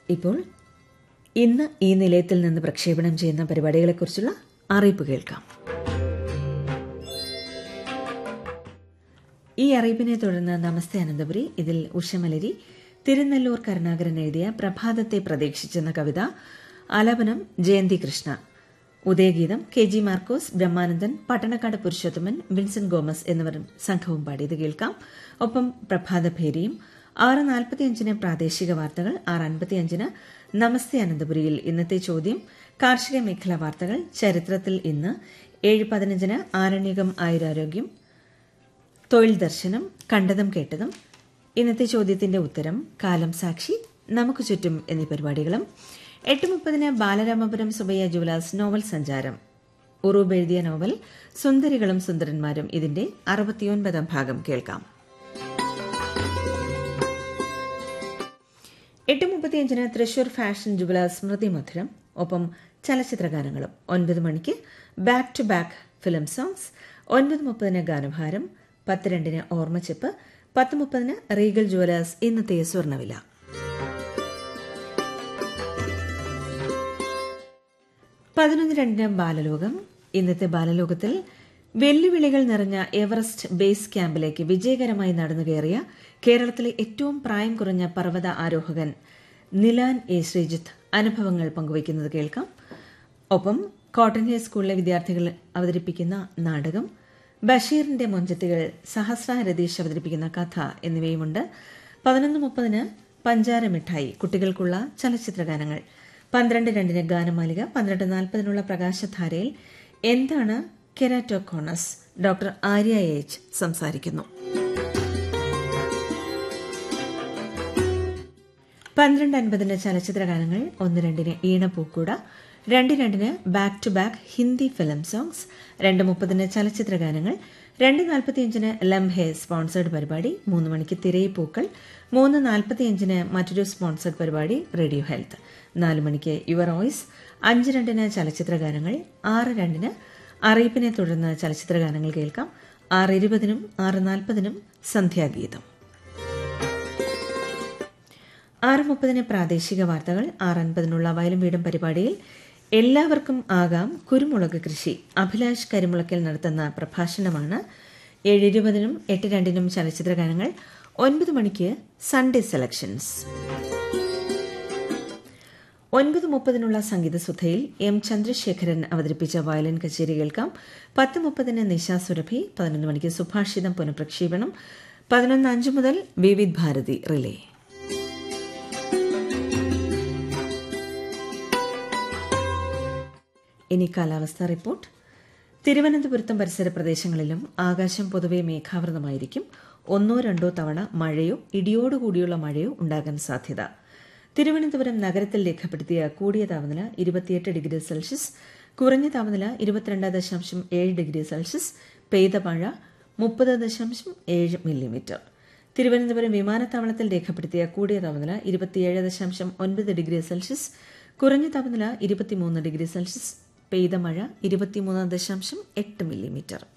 ഇപ്പോൾ ഇന്ന് ഈ നിലയത്തിൽ നിന്ന് പ്രക്ഷേപണം ചെയ്യുന്ന പരിപാടികളെക്കുറിച്ചുള്ള അറിയിപ്പ് കേൾക്കാം ഈ അറിയിപ്പിനെ തുടർന്ന് നമസ്തേ അനന്തപുരി ഇതിൽ ഉഷമലരി തിരുനെല്ലൂർ കരുണാകരൻ എഴുതിയ പ്രഭാതത്തെ പ്രതീക്ഷിച്ചെന്ന കവിത ആലാപനം Jayanthi Krishna Udayageetham K G Markose Brahmanandan Pattanakkad Purushothaman Vincent Gomez എന്നിവരും സംഘവും പാടിയത് കേൾക്കാം ഒപ്പം പ്രഭാതഭേരിയും ആറ് നാൽപ്പത്തിയഞ്ചിന് പ്രാദേശിക വാർത്തകൾ ആറ് അൻപത്തിയഞ്ചിന് നമസ്തേ അനന്തപുരിയിൽ ഇന്നത്തെ ചോദ്യം കാർഷിക മേഖലാ വാർത്തകൾ ചരിത്രത്തിൽ ഇന്ന് ഏഴ് പതിനഞ്ചിന് ആരണ്യകം ആയുരാരോഗ്യം തൊഴിൽ ദർശനം കണ്ടതും കേട്ടതും ഇന്നത്തെ ചോദ്യത്തിന്റെ ഉത്തരം കാലം സാക്ഷി നമുക്ക് ചുറ്റും എന്നീ പരിപാടികളും എട്ട് മുപ്പതിന് ബാലരാമപുരം സുബയ്യ ജുവലാസ് നോവൽ സഞ്ചാരം ഉറൂബ് എഴുതിയ നോവൽ സുന്ദരികളും സുന്ദരന്മാരും ഇതിന്റെ അറുപത്തിയൊൻപതാം ഭാഗം കേൾക്കാം എട്ട് മുപ്പത്തിയഞ്ചിന് തൃശൂർ ഫാഷൻ ജുവലാസ് സ്മൃതി മധുരം ഒപ്പം ചലച്ചിത്ര ഗാനങ്ങളും ഒൻപത് മണിക്ക് back to back film songs ഒൻപത് മുപ്പതിന് ഗാനഭാരം പത്ത് രണ്ടിന് ഓർമ്മച്ചെപ്പ് പത്ത് മുപ്പതിന് റീഗൽ ജുവലേഴ്സ് ഇന്നത്തെ സ്വർണ്ണവില പതിനൊന്ന് രണ്ടിന് ബാലലോകം ഇന്നത്തെ ബാലലോകത്തിൽ വെല്ലുവിളികൾ നിറഞ്ഞ എവറസ്റ്റ് ബേസ് ക്യാമ്പിലേക്ക് വിജയകരമായി നടന്നു കയറിയ കേരളത്തിലെ ഏറ്റവും പ്രായം കുറഞ്ഞ പർവ്വത ആരോഹകൻ നിലാൻ എ ശ്രീജിത്ത് അനുഭവങ്ങൾ പങ്കുവയ്ക്കുന്നത് കേൾക്കാം ഒപ്പം കോട്ടൺ ഹേ സ്കൂളിലെ വിദ്യാർത്ഥികൾ അവതരിപ്പിക്കുന്ന നാടകം ബഷീറിന്റെ മൊഞ്ചത്തുകൾ സഹസ്ര രതീഷ് അവതരിപ്പിക്കുന്ന കഥ എന്നിവയുമുണ്ട് പതിനൊന്ന് മുപ്പതിന് പഞ്ചാര മിഠായി കുട്ടികൾക്കുള്ള ചലച്ചിത്ര ഗാനങ്ങൾ പന്ത്രണ്ട് രണ്ടിന് ഗാനമാലിക പന്ത്രണ്ട് നാൽപ്പതിനുള്ള പ്രകാശധാരയിൽ എന്താണ് കെരാറ്റോകോണസ് ഡോക്ടർ ആര്യ എച്ച് സംസാരിക്കുന്നു പന്ത്രണ്ട് അൻപതിന് ചലച്ചിത്ര ഗാനങ്ങൾ ഒന്ന് രണ്ടിന് ഈണപ്പൂക്കൂട രണ്ട് രണ്ടിന് back to back Hindi film songs രണ്ട് മുപ്പതിന് ചലച്ചിത്ര ഗാനങ്ങൾ രണ്ട് നാൽപ്പത്തിയഞ്ചിന് ലംഹെ സ്പോൺസേഡ് പരിപാടി മൂന്ന് മണിക്ക് തിരയിപ്പൂക്കൾ മൂന്ന് നാൽപ്പത്തിയഞ്ചിന് മറ്റൊരു സ്പോൺസേഡ് പരിപാടി റേഡിയോ ഹെൽത്ത് നാല് മണിക്ക് യുവർ വോയിസ് അഞ്ച് രണ്ടിന് ചലച്ചിത്ര ഗാനങ്ങൾ ആറ് രണ്ടിന് അറിയിപ്പിനെ തുടർന്ന് ചലച്ചിത്ര ഗാനങ്ങൾ കേൾക്കാം ആറ് ഇരുപതിനും ആറ് നാൽപ്പതിനും സന്ധ്യാഗീതം ആറ് മുപ്പതിന് പ്രാദേശിക വാർത്തകൾ ആറ് അൻപതിനുള്ള വയലും വീടും പരിപാടിയിൽ എല്ലാവർക്കും ആകാം കുരുമുളക് കൃഷി അഭിലാഷ് കരിമുളക്കൽ നടത്തുന്ന പ്രഭാഷണമാണ് ഏഴ് ഇരുപതിനും എട്ട് രണ്ടിനും ചലച്ചിത്ര ഗാനങ്ങൾ ഒൻപത് മണിക്ക് സൺഡേ സെലക്ഷൻസ് ഒൻപത് മുപ്പതിനുള്ള സംഗീതസുധയിൽ എം ചന്ദ്രശേഖരൻ അവതരിപ്പിച്ച വയലിൻ കച്ചേരി കേൾക്കാം പത്ത് മുപ്പതിന് നിശാ സുരഭി പതിനൊന്ന് മണിക്ക് സുഭാഷിതം പുനഃപ്രക്ഷേപണം പതിനൊന്ന് അഞ്ച് മുതൽ വിവിധ് ഭാരതി റിലേ ഇനി കാലാവസ്ഥാ റിപ്പോർട്ട് തിരുവനന്തപുരത്തും പരിസര പ്രദേശങ്ങളിലും ആകാശം പൊതുവെ മേഘാവൃതമായിരിക്കും ഒന്നോ രണ്ടോ തവണ മഴയോ ഇടിയോടുകൂടിയുള്ള മഴയോ ഉണ്ടാകാൻ സാധ്യത തിരുവനന്തപുരം നഗരത്തിൽ രേഖപ്പെടുത്തിയ കൂടിയ താപനില ഇരുപത്തിയെട്ട് ഡിഗ്രി സെൽഷ്യസ് കുറഞ്ഞ താപനില ഇരുപത്തിരണ്ട് ദശാംശം ഏഴ് ഡിഗ്രി സെൽഷ്യസ് പെയ്ത മഴ മുപ്പത് ദശാംശം ഏഴ് മില്ലിമീറ്റർ തിരുവനന്തപുരം വിമാനത്താവളത്തിൽ രേഖപ്പെടുത്തിയ കൂടിയ താപനില ഇരുപത്തിയേഴ് ദശാംശം ഒൻപത് ഡിഗ്രി സെൽഷ്യസ് കുറഞ്ഞ താപനില ഇരുപത്തിമൂന്ന് ഡിഗ്രി സെൽഷ്യസ് പെയ്ത മഴ ഇരുപത്തിമൂന്ന് ദശാംശം എട്ട് മില്ലിമീറ്റർ